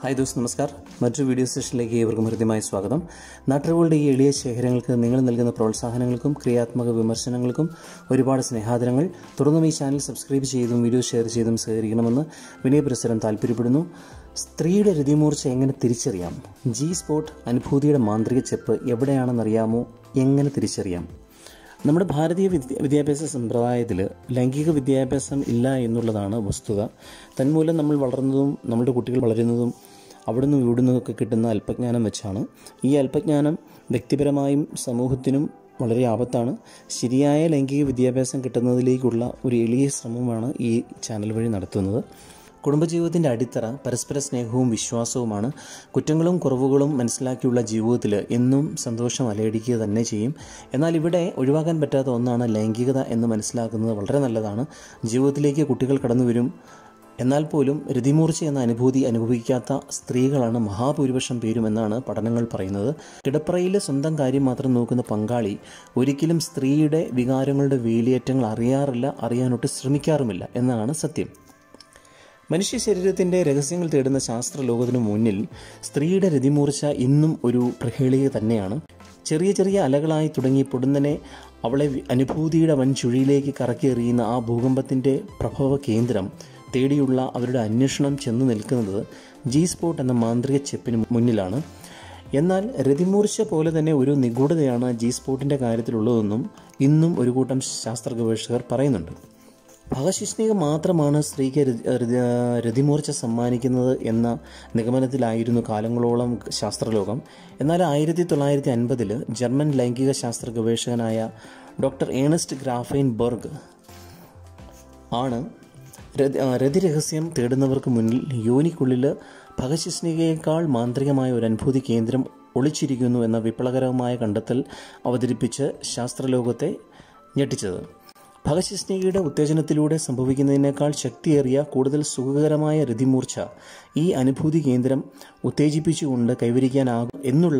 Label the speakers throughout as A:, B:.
A: hi those നമസ്കാർ മറ്റൊരു video സെഷനിലേക്ക് ഏവർക്കും ഹൃദ്യമായ സ്വാഗതം നാട്ടുകളുടെ ഈ എളിയ ശേഖരങ്ങൾക്ക് നിങ്ങൾ നൽകുന്ന പ്രോത്സാഹനങ്ങൾക്കും ക്രിയാത്മക വിമർശനങ്ങൾക്കും ഒരുപാട് സ്നേഹാദരങ്ങൾ തുടർന്നും ഈ ചാനൽ സബ്സ്ക്രൈബ് ചെയ്തും വീഡിയോ ഷെയർ ചെയ്തും സഹകരിക്കണമെന്ന് വിനയപുരസരം താല്പര്യപ്പെടുന്നു സ്ത്രീയുടെ രതിമൂർച്ച എങ്ങനെ തിരിച്ചറിയാം ജി സ്പോട്ട് അനുഭൂതിയുടെ മാന്ത്രിക ചെപ്പ് എവിടെയാണെന്നറിയാമോ എങ്ങനെ തിരിച്ചറിയാം നമ്മുടെ ഭാരതീയ വിദ്യ വിദ്യാഭ്യാസ സമ്പ്രദായത്തിൽ ലൈംഗിക വിദ്യാഭ്യാസം ഇല്ല എന്നുള്ളതാണ് വസ്തുത തന്മൂലം നമ്മൾ വളർന്നതും നമ്മുടെ കുട്ടികൾ വളരുന്നതും അവിടുന്ന് ഇവിടുന്നൊക്കെ കിട്ടുന്ന അല്പജ്ഞാനം വെച്ചാണ് ഈ അല്പജ്ഞാനം വ്യക്തിപരമായും സമൂഹത്തിനും വളരെ ആപത്താണ് ശരിയായ ലൈംഗിക വിദ്യാഭ്യാസം കിട്ടുന്നതിലേക്കുള്ള ഒരു എളിയ ശ്രമമാണ് ഈ ചാനൽ വഴി നടത്തുന്നത് കുടുംബജീവിതത്തിൻ്റെ അടിത്തറ പരസ്പര സ്നേഹവും വിശ്വാസവുമാണ് കുറ്റങ്ങളും കുറവുകളും മനസ്സിലാക്കിയുള്ള ജീവിതത്തിൽ എന്നും സന്തോഷം അലയടിക്കുക തന്നെ ചെയ്യും എന്നാൽ ഇവിടെ ഒഴിവാക്കാൻ പറ്റാത്ത ഒന്നാണ് ലൈംഗികത എന്ന് മനസ്സിലാക്കുന്നത് വളരെ നല്ലതാണ് ജീവിതത്തിലേക്ക് കുട്ടികൾ കടന്നു വരും എന്നാൽ പോലും രതിമൂർച്ച എന്ന അനുഭൂതി അനുഭവിക്കാത്ത സ്ത്രീകളാണ് മഹാഭൂരിപക്ഷം പേരും എന്നാണ് പഠനങ്ങൾ പറയുന്നത് കിടപ്പറയിലെ സ്വന്തം കാര്യം മാത്രം നോക്കുന്ന പങ്കാളി ഒരിക്കലും സ്ത്രീയുടെ വികാരങ്ങളുടെ വേലിയേറ്റങ്ങൾ അറിയാറില്ല അറിയാനൊട്ട് ശ്രമിക്കാറുമില്ല എന്നതാണ് സത്യം മനുഷ്യ ശരീരത്തിൻ്റെ രഹസ്യങ്ങൾ തേടുന്ന ശാസ്ത്ര ലോകത്തിനു മുന്നിൽ സ്ത്രീയുടെ രതിമൂർച്ച ഇന്നും ഒരു പ്രഹേളിക തന്നെയാണ് ചെറിയ ചെറിയ അലകളായി തുടങ്ങി പൊടുന്നനെ അവളെ വി- അനുഭൂതിയുടെ വൻ ചുഴിയിലേക്ക് കറക്കിയെറിയുന്ന ആ ഭൂകമ്പത്തിൻ്റെ പ്രഭവ കേന്ദ്രം തേടിയുള്ള അവരുടെ അന്വേഷണം ചെന്നു നിൽക്കുന്നത് ജി സ്പോട്ട് എന്ന മാന്ത്രിക ചെപ്പിന് മുന്നിലാണ് എന്നാൽ രതിമൂർച്ച പോലെ തന്നെ ഒരു നിഗൂഢതയാണ് ജി സ്പോട്ടിൻ്റെ കാര്യത്തിലുള്ളതെന്നും ഇന്നും ഒരു കൂട്ടം ശാസ്ത്ര ഗവേഷകർ പറയുന്നുണ്ട് ഭഗശിഷ്ണിക മാത്രമാണ് സ്ത്രീക്ക് രതി- രതി- രതിമൂർച്ച സമ്മാനിക്കുന്നത് എന്ന നിഗമനത്തിലായിരുന്നു കാലങ്ങളോളം ശാസ്ത്രലോകം എന്നാൽ ആയിരത്തി തൊള്ളായിരത്തി അൻപതിൽ ജർമ്മൻ ലൈംഗിക ശാസ്ത്ര ഗവേഷകനായ ഡോക്ടർ ഏണസ്റ്റ് ഗ്രാഫൈൻ ബർഗ് ആണ് രതി ആ, രതിരഹസ്യം തേടുന്നവർക്ക് മുന്നിൽ യോനിക്കുള്ളിൽ ഭഗശിഷ്ണികയേക്കാൾ മാന്ത്രികമായ ഒരു അനുഭൂതി കേന്ദ്രം ഒളിച്ചിരിക്കുന്നു എന്ന വിപ്ലവകരമായ കണ്ടെത്തൽ അവതരിപ്പിച്ച് ശാസ്ത്രലോകത്തെ ഞെട്ടിച്ചത് ഭഗശിഷ്ണികയുടെ ഉത്തേജനത്തിലൂടെ സംഭവിക്കുന്നതിനേക്കാൾ ശക്തിയേറിയ കൂടുതൽ സുഖകരമായ രതിമൂർച്ച ഈ അനുഭൂതി കേന്ദ്രം ഉത്തേജിപ്പിച്ചുകൊണ്ട് കൈവരിക്കാനാകും എന്നുള്ള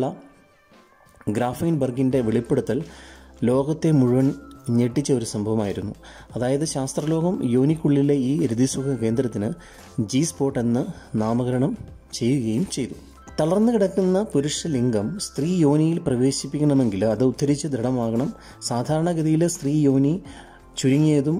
A: ഗ്രാഫൈൻബർഗിൻ്റെ വെളിപ്പെടുത്തൽ ലോകത്തെ മുഴുവൻ ഞെട്ടിച്ച ഒരു സംഭവമായിരുന്നു അതായത് ശാസ്ത്രലോകം യോനിക്കുള്ളിലെ ഈ രതിസുഖ കേന്ദ്രത്തിന് ജി സ്പോട്ട് എന്ന് നാമകരണം ചെയ്യുകയും ചെയ്തു തളർന്നു കിടക്കുന്ന പുരുഷ ലിംഗം സ്ത്രീ യോനിയിൽ പ്രവേശിപ്പിക്കണമെങ്കിൽ അത് ഉദ്ധരിച്ച് ദൃഢമാകണം സാധാരണഗതിയിൽ സ്ത്രീ യോനി ചുരുങ്ങിയതും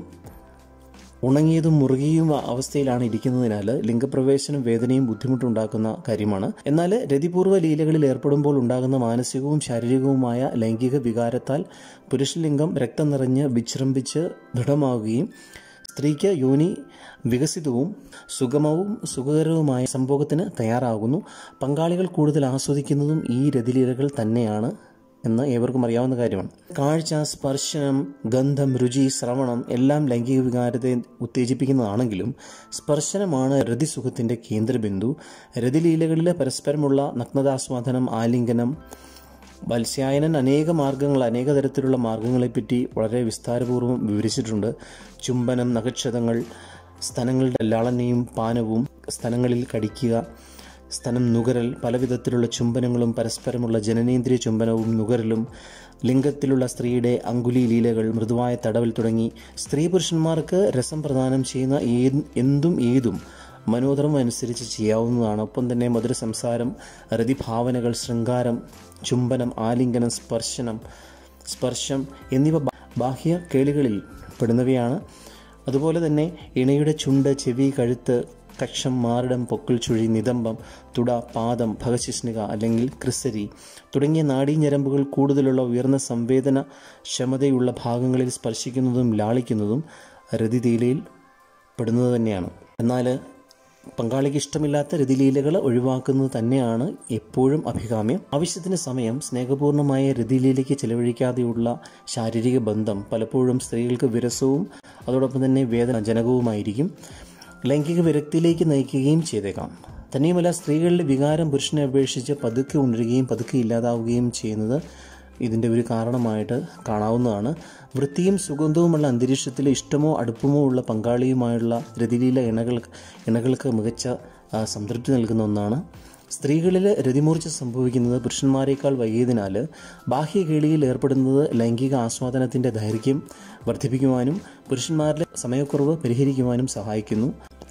A: ഉണങ്ങിയതും മുറുകിയും അവസ്ഥയിലാണ് ഇരിക്കുന്നതിനാൽ ലിംഗപ്രവേശനം വേദനയും ബുദ്ധിമുട്ടുണ്ടാക്കുന്ന കാര്യമാണ് എന്നാൽ രതിപൂർവ്വ ലീലകളിൽ ഏർപ്പെടുമ്പോൾ ഉണ്ടാകുന്ന മാനസികവും ശാരീരികവുമായ ലൈംഗിക വികാരത്താൽ പുരുഷലിംഗം രക്തം നിറഞ്ഞ് വിജൃംഭിച്ച് ദൃഢമാവുകയും സ്ത്രീക്ക് യോനി വികസിതവും സുഗമവും സുഖകരവുമായ സംഭോഗത്തിന് തയ്യാറാകുന്നു പങ്കാളികൾ കൂടുതൽ ആസ്വദിക്കുന്നതും ഈ രതിലീലകൾ തന്നെയാണ് എന്ന് ഏവർക്കും അറിയാവുന്ന കാര്യമാണ് കാഴ്ച സ്പർശനം ഗന്ധം രുചി ശ്രവണം എല്ലാം ലൈംഗിക വികാരത്തെ ഉത്തേജിപ്പിക്കുന്നതാണെങ്കിലും സ്പർശനമാണ് രതിസുഖത്തിൻ്റെ കേന്ദ്രബിന്ദു രതിലീലകളിലെ പരസ്പരമുള്ള നഗ്നതാസ്വാദനം ആലിംഗനം വത്സ്യായനൻ അനേക മാർഗങ്ങൾ അനേക തരത്തിലുള്ള മാർഗങ്ങളെപ്പറ്റി വളരെ വിസ്താരപൂർവ്വം വിവരിച്ചിട്ടുണ്ട് ചുംബനം നഖക്ഷതങ്ങൾ സ്ഥലങ്ങളുടെ ലാളനയും പാനവും സ്ഥലങ്ങളിൽ കടിക്കുക സ്തനം നുകരൽ പലവിധത്തിലുള്ള ചുംബനങ്ങളും പരസ്പരമുള്ള ജനനേന്ദ്രിയ ചുംബനവും നുകരലും ലിംഗത്തിലുള്ള സ്ത്രീയുടെ അങ്കുലി ലീലകൾ മൃദുവായ തടവൽ തുടങ്ങി സ്ത്രീ പുരുഷന്മാർക്ക് രസം പ്രദാനം ചെയ്യുന്ന ഏത് എന്തും ഏതും മനോധർമ്മം അനുസരിച്ച് ചെയ്യാവുന്നതാണ് ഒപ്പം തന്നെ മധുര സംസാരം രതിഭാവനകൾ ശൃംഗാരം ചുംബനം ആലിംഗനം സ്പർശനം സ്പർശം എന്നിവ ബാ- ബാഹ്യ കേളികളിൽ പെടുന്നവയാണ് അതുപോലെ തന്നെ ഇണയുടെ ചുണ്ട് ചെവി കഴുത്ത് കക്ഷം മാറിടം പൊക്കിൾ ചുഴി നിതംബം തുട പാദം ഭഗശിഷ്ണിക അല്ലെങ്കിൽ ക്രിസരി തുടങ്ങിയ നാഡീഞരമ്പുകൾ കൂടുതലുള്ള ഉയർന്ന സംവേദന ക്ഷമതയുള്ള ഭാഗങ്ങളിൽ സ്പർശിക്കുന്നതും ലാളിക്കുന്നതും രതിതീലയിൽ പെടുന്നത് തന്നെയാണ് എന്നാൽ പങ്കാളിക്ക് ഇഷ്ടമില്ലാത്ത രതിലീലകൾ ഒഴിവാക്കുന്നത് തന്നെയാണ് എപ്പോഴും അഭികാമ്യം ആവശ്യത്തിന് സമയം സ്നേഹപൂർണ്ണമായ രതിലീലയ്ക്ക് ചെലവഴിക്കാതെയുള്ള ശാരീരിക ബന്ധം പലപ്പോഴും സ്ത്രീകൾക്ക് വിരസവും അതോടൊപ്പം തന്നെ വേദനജനകവുമായിരിക്കും ലൈംഗിക വിരക്തിയിലേക്ക് നയിക്കുകയും ചെയ്തേക്കാം തന്നെയുമല്ല സ്ത്രീകളുടെ വികാരം പുരുഷനെ അപേക്ഷിച്ച് പതുക്കെ ഉണരുകയും പതുക്കെ ഇല്ലാതാവുകയും ചെയ്യുന്നത് ഇതിൻ്റെ ഒരു കാരണമായിട്ട് കാണാവുന്നതാണ് വൃത്തിയും സുഗന്ധവുമുള്ള അന്തരീക്ഷത്തിൽ ഇഷ്ടമോ അടുപ്പമോ ഉള്ള പങ്കാളിയുമായുള്ള രതിലീല ഇണകൾ ഇണകൾക്ക് മികച്ച ആ, സംതൃപ്തി നൽകുന്ന ഒന്നാണ് സ്ത്രീകളിൽ രതിമൂർച്ച സംഭവിക്കുന്നത് പുരുഷന്മാരെക്കാൾ വൈകിയതിനാൽ ബാഹ്യകേളിയിൽ ഏർപ്പെടുന്നത് ലൈംഗിക ആസ്വാദനത്തിൻ്റെ ദൈർഘ്യം വർദ്ധിപ്പിക്കുവാനും പുരുഷന്മാരിലെ സമയക്കുറവ് പരിഹരിക്കുവാനും സഹായിക്കുന്നു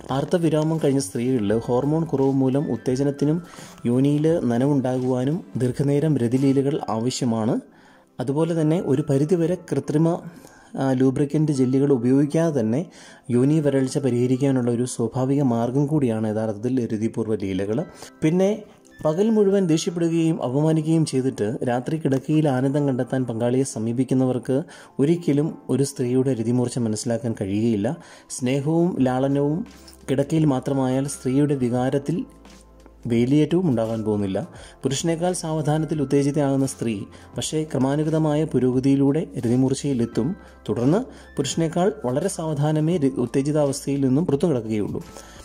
A: ആർത്തവിരാമം കഴിഞ്ഞ സ്ത്രീകളിൽ ഹോർമോൺ കുറവ് മൂലം ഉത്തേജനത്തിനും യോനിയിൽ നനവുണ്ടാകുവാനും ദീർഘനേരം രതിലീലകൾ ആവശ്യമാണ് അതുപോലെ തന്നെ ഒരു പരിധിവരെ കൃത്രിമ ലൂബ്രിക്കൻ്റ് ജെല്ലുകൾ ഉപയോഗിക്കാതെ തന്നെ യോനി വരൾച്ച പരിഹരിക്കാനുള്ള ഒരു സ്വാഭാവിക മാർഗം കൂടിയാണ് യഥാർത്ഥത്തിൽ രതിപൂർവ്വ ലീലകൾ പിന്നെ പകൽ മുഴുവൻ ദേഷ്യപ്പെടുകയും അപമാനിക്കുകയും ചെയ്തിട്ട് രാത്രി കിടക്കയിൽ ആനന്ദം കണ്ടെത്താൻ പങ്കാളിയെ സമീപിക്കുന്നവർക്ക് ഒരിക്കലും ഒരു സ്ത്രീയുടെ രതിമൂർച്ച മനസ്സിലാക്കാൻ കഴിയുകയില്ല സ്നേഹവും ലാളനവും കിടക്കയിൽ മാത്രമായാൽ സ്ത്രീയുടെ വികാരത്തിൽ വേലിയേറ്റവും ഉണ്ടാകാൻ പോകുന്നില്ല പുരുഷനേക്കാൾ സാവധാനത്തിൽ ഉത്തേജിതയാകുന്ന സ്ത്രീ പക്ഷേ ക്രമാനുഗതമായ പുരോഗതിയിലൂടെ രതിമൂർച്ചയിലെത്തും തുടർന്ന് പുരുഷനേക്കാൾ വളരെ സാവധാനമേ ര- ഉത്തേജിതാവസ്ഥയിൽ നിന്നും പുറത്തു കിടക്കുകയുള്ളൂ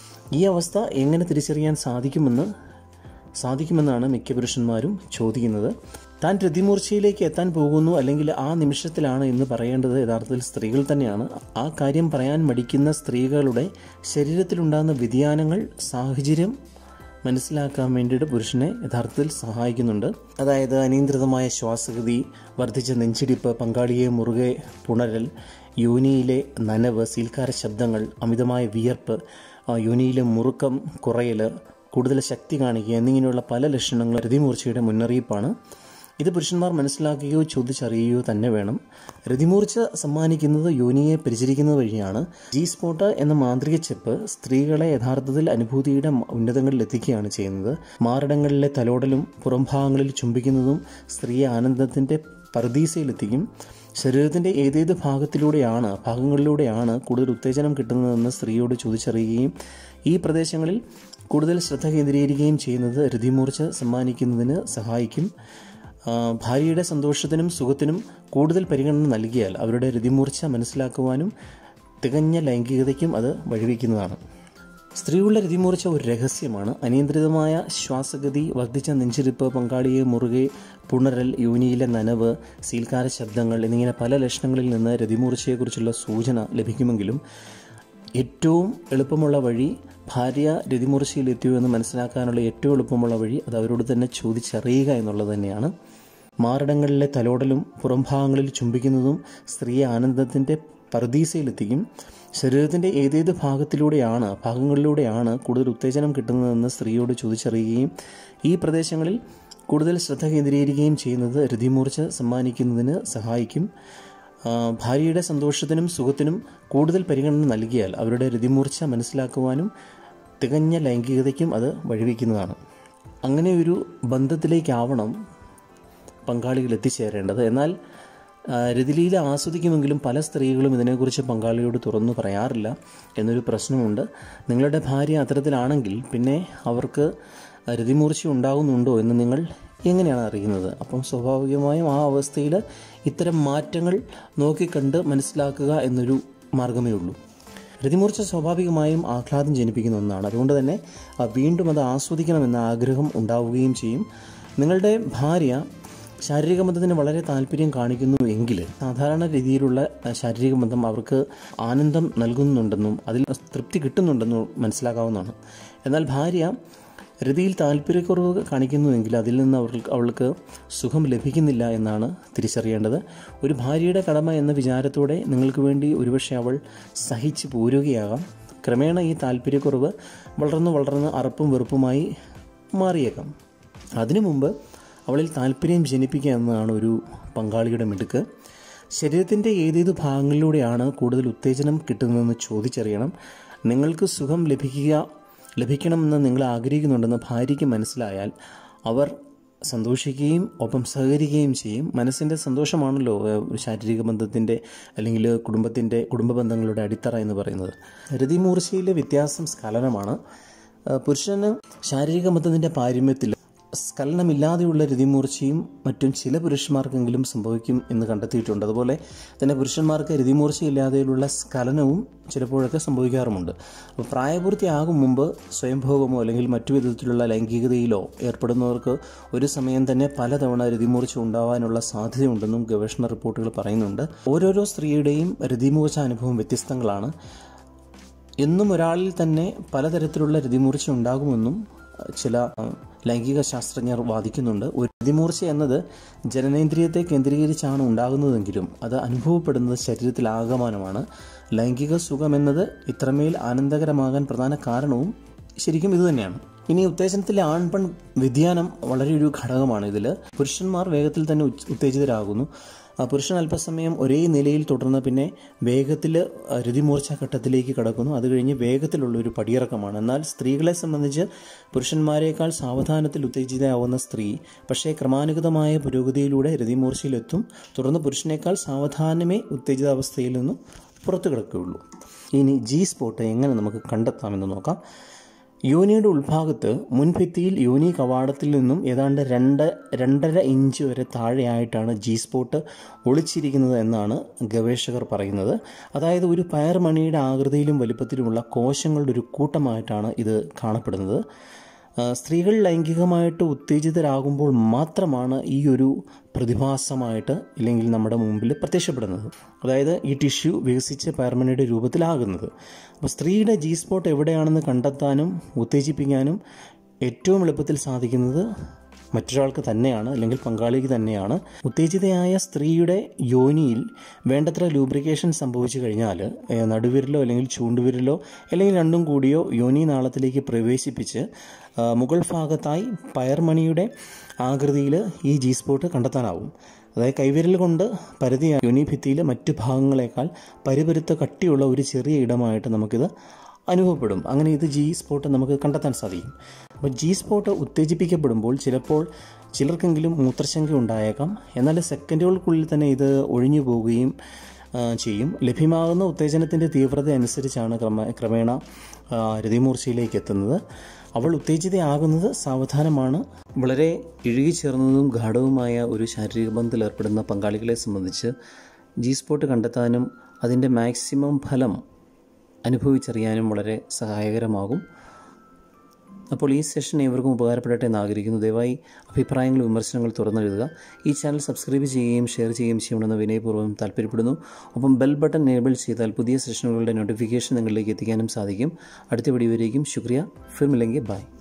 A: ഈ അവസ്ഥ എങ്ങനെ തിരിച്ചറിയാൻ സാധിക്കുമെന്ന് സാധിക്കുമെന്നാണ് മിക്ക പുരുഷന്മാരും ചോദിക്കുന്നത് താൻ രതിമൂർച്ചയിലേക്ക് എത്താൻ പോകുന്നു അല്ലെങ്കിൽ ആ നിമിഷത്തിലാണ് എന്ന് പറയേണ്ടത് യഥാർത്ഥത്തിൽ സ്ത്രീകൾ തന്നെയാണ് ആ കാര്യം പറയാൻ മടിക്കുന്ന സ്ത്രീകളുടെ ശരീരത്തിലുണ്ടാകുന്ന വ്യതിയാനങ്ങൾ സാഹചര്യം മനസ്സിലാക്കാൻ വേണ്ടിയിട്ട് പുരുഷനെ യഥാർത്ഥത്തിൽ സഹായിക്കുന്നുണ്ട് അതായത് അനിയന്ത്രിതമായ ശ്വാസഗതി വർദ്ധിച്ച നെഞ്ചിടിപ്പ് പങ്കാളിയെ മുറുകെ പുണരൽ യോനിയിലെ നനവ് സീൽക്കാര ശബ്ദങ്ങൾ അമിതമായ വിയർപ്പ് ആ, യോനിയിലെ മുറുക്കം കുറയൽ കൂടുതൽ ശക്തി കാണിക്കുക എന്നിങ്ങനെയുള്ള പല ലക്ഷണങ്ങളും രതിമൂർച്ചയുടെ മുന്നറിയിപ്പാണ് ഇത് പുരുഷന്മാർ മനസ്സിലാക്കുകയോ ചോദിച്ചറിയുകയോ തന്നെ വേണം രതിമൂർച്ച സമ്മാനിക്കുന്നത് യോനിയെ പരിചരിക്കുന്നത് വഴിയാണ് ജി സ്പോട്ട് എന്ന മാന്ത്രിക ചെപ്പ് സ്ത്രീകളെ യഥാർത്ഥത്തിൽ അനുഭൂതിയുടെ ഉന്നതങ്ങളിൽ എത്തിക്കുകയാണ് ചെയ്യുന്നത് മാറിടങ്ങളിലെ തലോടലും പുറംഭാഗങ്ങളിൽ ചുംബിക്കുന്നതും സ്ത്രീയെ ആനന്ദത്തിന്റെ പർദീസയിലെത്തിക്കും ശരീരത്തിന്റെ ഏതേത് ഭാഗത്തിലൂടെയാണ് ഭാഗങ്ങളിലൂടെയാണ് കൂടുതൽ ഉത്തേജനം കിട്ടുന്നതെന്ന് സ്ത്രീയോട് ചോദിച്ചറിയുകയും ഈ പ്രദേശങ്ങളിൽ കൂടുതൽ ശ്രദ്ധ കേന്ദ്രീകരിക്കുകയും ചെയ്യുന്നത് രതിമൂർച്ച സമ്മാനിക്കുന്നതിന് സഹായിക്കും ആ, ഭാര്യയുടെ സന്തോഷത്തിനും സുഖത്തിനും കൂടുതൽ പരിഗണന നൽകിയാൽ അവരുടെ രതിമൂർച്ച മനസ്സിലാക്കുവാനും തികഞ്ഞ ലൈംഗികതയ്ക്കും അത് വഴിവെക്കുന്നതാണ് സ്ത്രീകളുടെ രതിമൂർച്ച ഒരു രഹസ്യമാണ് അനിയന്ത്രിതമായ ശ്വാസഗതി വർദ്ധിച്ച നെഞ്ചിരിപ്പ് പങ്കാളിയെ മുറുകെ പുണരൽ യോനിയിലെ നനവ് സീൽക്കാര ശബ്ദങ്ങൾ എന്നിങ്ങനെ പല ലക്ഷണങ്ങളിൽ നിന്ന് രതിമൂർച്ചയെക്കുറിച്ചുള്ള സൂചന ലഭിക്കുമെങ്കിലും ഏറ്റവും എളുപ്പമുള്ള വഴി ഭാര്യ രതിമൂർച്ചയിലെത്തിയോ എന്ന് മനസ്സിലാക്കാനുള്ള ഏറ്റവും എളുപ്പമുള്ള വഴി അത് അവരോട് തന്നെ ചോദിച്ചറിയുക എന്നുള്ളത് തന്നെയാണ് മാറിടങ്ങളിലെ തലോടലും പുറംഭാഗങ്ങളിൽ ചുംബിക്കുന്നതും സ്ത്രീയെ ആനന്ദത്തിൻ്റെ പർദീസയിലെത്തിക്കും ശരീരത്തിൻ്റെ ഏതേത് ഭാഗത്തിലൂടെയാണ് ഭാഗങ്ങളിലൂടെയാണ് കൂടുതൽ ഉത്തേജനം കിട്ടുന്നതെന്ന് സ്ത്രീയോട് ചോദിച്ചറിയുകയും ഈ പ്രദേശങ്ങളിൽ കൂടുതൽ ശ്രദ്ധ കേന്ദ്രീകരിക്കുകയും ചെയ്യുന്നത് രതിമൂർച്ച സമ്മാനിക്കുന്നതിന് സഹായിക്കും ആ, ഭാര്യയുടെ സന്തോഷത്തിനും സുഖത്തിനും കൂടുതൽ പരിഗണന നൽകിയാൽ അവരുടെ രതിമൂർച്ച മനസ്സിലാക്കുവാനും തികഞ്ഞ ലൈംഗികതയ്ക്കും അത് വഴിവെക്കുന്നതാണ് അങ്ങനെ ഒരു ബന്ധത്തിലേക്കാവണം പങ്കാളികൾ എത്തിച്ചേരേണ്ടത് എന്നാൽ ആ, രതിലീല ആസ്വദിക്കുമെങ്കിലും പല സ്ത്രീകളും ഇതിനെക്കുറിച്ച് പങ്കാളിയോട് തുറന്നു പറയാറില്ല എന്നൊരു പ്രശ്നമുണ്ട് നിങ്ങളുടെ ഭാര്യ അത്തരത്തിലാണെങ്കിൽ പിന്നെ അവർക്ക് രതിമൂർച്ച ഉണ്ടാകുന്നുണ്ടോ എന്ന് നിങ്ങൾ എങ്ങനെയാണ് അറിയുന്നത് അപ്പം സ്വാഭാവികമായും ആ അവസ്ഥയിൽ ഇത്തരം മാറ്റങ്ങൾ നോക്കിക്കണ്ട് മനസ്സിലാക്കുക എന്നൊരു മാർഗമേ ഉള്ളൂ രതിമൂർച്ച സ്വാഭാവികമായും ആഹ്ലാദം ജനിപ്പിക്കുന്ന ഒന്നാണ് അതുകൊണ്ട് തന്നെ ആ, വീണ്ടും അത് ആസ്വദിക്കണമെന്ന ആഗ്രഹം ഉണ്ടാവുകയും ചെയ്യും നിങ്ങളുടെ ഭാര്യ ശാരീരിക ബന്ധത്തിന് വളരെ താല്പര്യം കാണിക്കുന്നു എങ്കിൽ സാധാരണ രീതിയിലുള്ള ആ, ശാരീരിക ബന്ധം അവർക്ക് ആനന്ദം നൽകുന്നുണ്ടെന്നും അതിൽ തൃപ്തി കിട്ടുന്നുണ്ടെന്നും മനസ്സിലാക്കാവുന്നതാണ് എന്നാൽ ഭാര്യ രതിയിൽ താല്പര്യക്കുറവ് കാണിക്കുന്നുവെങ്കിൽ അതിൽ നിന്ന് അവർക്ക് അവൾക്ക് സുഖം ലഭിക്കുന്നില്ല എന്നാണ് തിരിച്ചറിയേണ്ടത് ഒരു ഭാര്യയുടെ കടമ എന്ന വിചാരത്തോടെ നിങ്ങൾക്ക് വേണ്ടി ഒരുപക്ഷെ അവൾ സഹിച്ചു പോരുകയാകാം ക്രമേണ ഈ താല്പര്യക്കുറവ് വളർന്നു വളർന്ന് അറപ്പും വെറുപ്പുമായി മാറിയേക്കാം അതിനു മുമ്പ് അവളിൽ താല്പര്യം ജനിപ്പിക്കുക എന്നതാണ് ഒരു പങ്കാളിയുടെ മിടുക്ക് ശരീരത്തിൻ്റെ ഏതേത് ഭാഗങ്ങളിലൂടെയാണ് കൂടുതൽ ഉത്തേജനം കിട്ടുന്നതെന്ന് ചോദിച്ചറിയണം നിങ്ങൾക്ക് സുഖം ലഭിക്കുക ലഭിക്കണമെന്ന് നിങ്ങൾ ആഗ്രഹിക്കുന്നുണ്ടെന്ന് ഭാര്യയ്ക്ക് മനസ്സിലായാൽ അവർ സന്തോഷിക്കുകയും ഒപ്പം സഹകരിക്കുകയും ചെയ്യും മനസ്സിൻ്റെ സന്തോഷമാണല്ലോ ഏഹ്, ഒരു ശാരീരിക ബന്ധത്തിൻ്റെ അല്ലെങ്കിൽ കുടുംബത്തിൻ്റെ കുടുംബ ബന്ധങ്ങളുടെ അടിത്തറ എന്ന് പറയുന്നത് രതിമൂർച്ചയിലെ വ്യത്യാസം സ്ഖലനമാണ് ഏഹ്, പുരുഷന് ശാരീരിക ബന്ധത്തിൻ്റെ പാരമ്യത്തിൽ സ്ഖലനമില്ലാതെയുള്ള രതിമൂർച്ചയും മറ്റും ചില പുരുഷന്മാർക്കെങ്കിലും സംഭവിക്കും എന്ന് കണ്ടെത്തിയിട്ടുണ്ട് അതുപോലെ തന്നെ പുരുഷന്മാർക്ക് രതിമൂർച്ചയില്ലാതെയുള്ള സ്ഖലനവും ചിലപ്പോഴൊക്കെ സംഭവിക്കാറുമുണ്ട് അപ്പോൾ പ്രായപൂർത്തിയാകും മുമ്പ് സ്വയംഭോഗമോ അല്ലെങ്കിൽ മറ്റു വിധത്തിലുള്ള ലൈംഗികതയിലോ ഏർപ്പെടുന്നവർക്ക് ഒരു സമയം തന്നെ പലതവണ രതിമൂർച്ച ഉണ്ടാവാനുള്ള സാധ്യതയുണ്ടെന്നും ഗവേഷണ റിപ്പോർട്ടുകൾ പറയുന്നുണ്ട് ഓരോരോ സ്ത്രീയുടെയും രതിമൂർച്ച അനുഭവം വ്യത്യസ്തങ്ങളാണ് എന്നും ഒരാളിൽ തന്നെ പലതരത്തിലുള്ള രതിമൂർച്ച ഉണ്ടാകുമെന്നും ചില അഹ്, ലൈംഗിക ശാസ്ത്രജ്ഞർ വാദിക്കുന്നുണ്ട് ഒരു രതിമൂർച്ച എന്നത് ജനനേന്ദ്രിയത്തെ കേന്ദ്രീകരിച്ചാണ് ഉണ്ടാകുന്നതെങ്കിലും അത് അനുഭവപ്പെടുന്നത് ശരീരത്തിലാകമാനമാണ് ലൈംഗിക സുഖം എന്നത് ഇത്രമേൽ ആനന്ദകരമാകാൻ പ്രധാന കാരണവും ശരിക്കും ഇതുതന്നെയാണ് ഇനി ഉത്തേജനത്തിലെ ആൺപെൺ വ്യതിയാനം വളരെ ഒരു ഘടകമാണ് ഇതിൽ പുരുഷന്മാർ വേഗത്തിൽ തന്നെ ഉച്ച്- ഉത്തേജിതരാകുന്നു ആ പുരുഷൻ അല്പസമയം ഒരേ നിലയിൽ തുടർന്ന് പിന്നെ വേഗത്തിൽ രതിമൂർച്ച ഘട്ടത്തിലേക്ക് കടക്കുന്നു അത് കഴിഞ്ഞ് വേഗത്തിലുള്ള ഒരു പടിയിറക്കമാണ് എന്നാൽ സ്ത്രീകളെ സംബന്ധിച്ച് പുരുഷന്മാരെക്കാൾ സാവധാനത്തിൽ ഉത്തേജിതയാവുന്ന സ്ത്രീ പക്ഷേ ക്രമാനുഗതമായ പുരോഗതിയിലൂടെ രതിമൂർച്ചയിലെത്തും തുടർന്ന് പുരുഷനേക്കാൾ സാവധാനമേ ഉത്തേജിതാവസ്ഥയിൽ നിന്നും പുറത്തു കിടക്കുകയുള്ളൂ ഇനി ജി സ്പോട്ട് എങ്ങനെ നമുക്ക് കണ്ടെത്താമെന്ന് നോക്കാം യോനിയുടെ ഉൾഭാഗത്ത് മുൻഭിത്തിയിൽ യോനി കവാടത്തിൽ നിന്നും ഏതാണ്ട് രണ്ട് രണ്ടര ഇഞ്ച് വരെ താഴെയായിട്ടാണ് ജി സ്പോട്ട് ഒളിച്ചിരിക്കുന്നത് എന്നാണ് ഗവേഷകർ പറയുന്നത് അതായത് ഒരു പയർമണിയുടെ ആകൃതിയിലും വലുപ്പത്തിലുമുള്ള കോശങ്ങളുടെ ഒരു കൂട്ടമായിട്ടാണ് ഇത് കാണപ്പെടുന്നത് ആ, സ്ത്രീകൾ ലൈംഗികമായിട്ട് ഉത്തേജിതരാകുമ്പോൾ മാത്രമാണ് ഈ ഒരു പ്രതിഭാസമായിട്ട് ഇല്ലെങ്കിൽ നമ്മുടെ മുമ്പിൽ പ്രത്യക്ഷപ്പെടുന്നത് അതായത് ഈ ടിഷ്യൂ വികസിച്ച് പയർമണിയുടെ രൂപത്തിലാകുന്നത് അപ്പോൾ സ്ത്രീയുടെ ജി സ്പോട്ട് എവിടെയാണെന്ന് കണ്ടെത്താനും ഉത്തേജിപ്പിക്കാനും ഏറ്റവും എളുപ്പത്തിൽ സാധിക്കുന്നത് മറ്റൊരാൾക്ക് തന്നെയാണ് അല്ലെങ്കിൽ പങ്കാളിക്ക് തന്നെയാണ് ഉത്തേജിതയായ സ്ത്രീയുടെ യോനിയിൽ വേണ്ടത്ര ലൂബ്രിക്കേഷൻ സംഭവിച്ചു കഴിഞ്ഞാൽ ഏഹ്, നടുവിരലോ അല്ലെങ്കിൽ ചൂണ്ടുവിരലോ അല്ലെങ്കിൽ രണ്ടും കൂടിയോ യോനി നാളത്തിലേക്ക് പ്രവേശിപ്പിച്ച് ആ, മുകൾ ഭാഗത്തായി പയർമണിയുടെ ആകൃതിയിൽ ഈ ജി സ്പോട്ട് കണ്ടെത്താനാവും അതായത് കൈവിരൽ കൊണ്ട് പരതിയ യോനി ഭിത്തിയിലെ മറ്റു ഭാഗങ്ങളെക്കാൾ പരിപരുത്ത കട്ടിയുള്ള ഒരു ചെറിയ ഇടമായിട്ട് നമുക്കിത് അനുഭവപ്പെടും അങ്ങനെ ഇത് ജി സ്പോട്ട് നമുക്ക് കണ്ടെത്താൻ സാധിക്കും അപ്പോൾ ജി സ്പോട്ട് ഉത്തേജിപ്പിക്കപ്പെടുമ്പോൾ ചിലപ്പോൾ ചിലർക്കെങ്കിലും മൂത്രശങ്ക ഉണ്ടായേക്കാം എന്നാൽ സെക്കൻഡുകൾക്കുള്ളിൽ തന്നെ ഇത് ഒഴിഞ്ഞു പോവുകയും ആ, ചെയ്യും ലഭ്യമാകുന്ന ഉത്തേജനത്തിൻ്റെ തീവ്രത അനുസരിച്ചാണ് ക്രമ ക്രമേണ ആ, രതിമൂർച്ചയിലേക്ക് എത്തുന്നത് അവൾ ഉത്തേജിതയാകുന്നത് സാവധാനമാണ് വളരെ ഇഴുകിച്ചേർന്നതും ഗാഠവുമായ ഒരു ശാരീരിക ബന്ധത്തിൽ ഏർപ്പെടുന്ന പങ്കാളികളെ സംബന്ധിച്ച് ജി സ്പോട്ട് കണ്ടെത്താനും അതിൻ്റെ മാക്സിമം ഫലം അനുഭവിച്ചറിയാനും വളരെ സഹായകരമാകും അപ്പോൾ ഈ സെഷൻ ഏവർക്കും ഉപകാരപ്പെടട്ടെ എന്ന് ആഗ്രഹിക്കുന്നു ദയവായി അഭിപ്രായങ്ങളും വിമർശനങ്ങൾ തുറന്നെഴുതുക ഈ ചാനൽ സബ്സ്ക്രൈബ് ചെയ്യുകയും ഷെയർ ചെയ്യുകയും ചെയ്യണമെന്ന് വിനയപൂർവ്വം താല്പര്യപ്പെടുന്നു ഒപ്പം ബെൽ ബട്ടൺ എനേബിൾ ചെയ്താൽ പുതിയ സെഷനുകളുടെ നോട്ടിഫിക്കേഷൻ നിങ്ങളിലേക്ക് എത്തിക്കാനും സാധിക്കും അടുത്ത വീഡിയോ വരേക്കും ശുക്രിയ ഫിർമില്ലെങ്കിൽ ബൈ